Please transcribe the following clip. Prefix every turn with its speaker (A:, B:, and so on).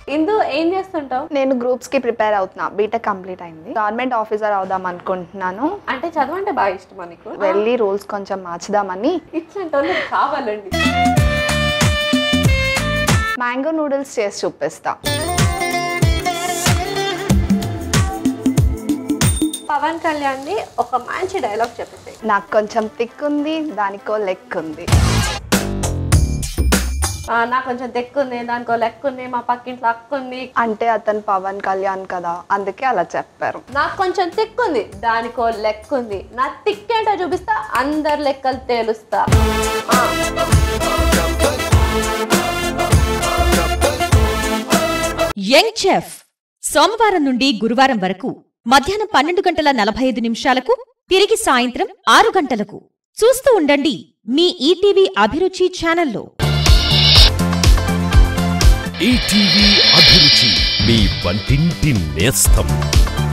A: ఇందు ఏం చేస్తుంటావు
B: నేను గ్రూప్స్ కి ప్రిపేర్ అవుతున్నా బీటెక్ కంప్లీట్ అయింది గవర్నమెంట్ ఆఫీసర్ అవుదాం అనుకుంటున్నాను
A: అంటే చదువు అంటే బాగా ఇష్టమా నీకు
B: వెళ్ళి రూల్స్ కొంచెం మార్చుదామని
A: ఇట్లాంటి వాళ్ళు కావాలండి
B: మ్యాంగో నూడిల్స్ చేసి చూపిస్తా
A: పవన్ కళ్యాణ్ ని ఒక మంచి డైలాగ్ చెప్పేసి
B: నాకు కొంచెం థిక్ ఉంది దానికో లెక్ ఉంది
A: నాకు కొంచెం తెక్కు ఉంది దానికో లెక్క ఉంది మా పక్కింట్లో అక్క ఉంది
B: అంటే అతను పవన్ కళ్యాణ్ కదా అందుకే అలా చెప్పారు
A: నాకు కొంచెం తిక్కు ఉంది దానికో లెక్క ఉంది నా తిక్కేంటో చూపిస్తా అందరి లెక్కలు తేలుస్తా ఆ.
C: యంగ్ చెఫ్ సోమవారం నుండి గురువారం వరకు మధ్యాహ్నం పన్నెండు గంటల నలభై ఐదు నిమిషాలకు తిరిగి సాయంత్రం ఆరు గంటలకు చూస్తూ ఉండండి మీ ఈటీవీ అభిరుచి ఛానల్లో
D: ఈటీవీ అభిరుచి మీ వంటింటి నేస్తం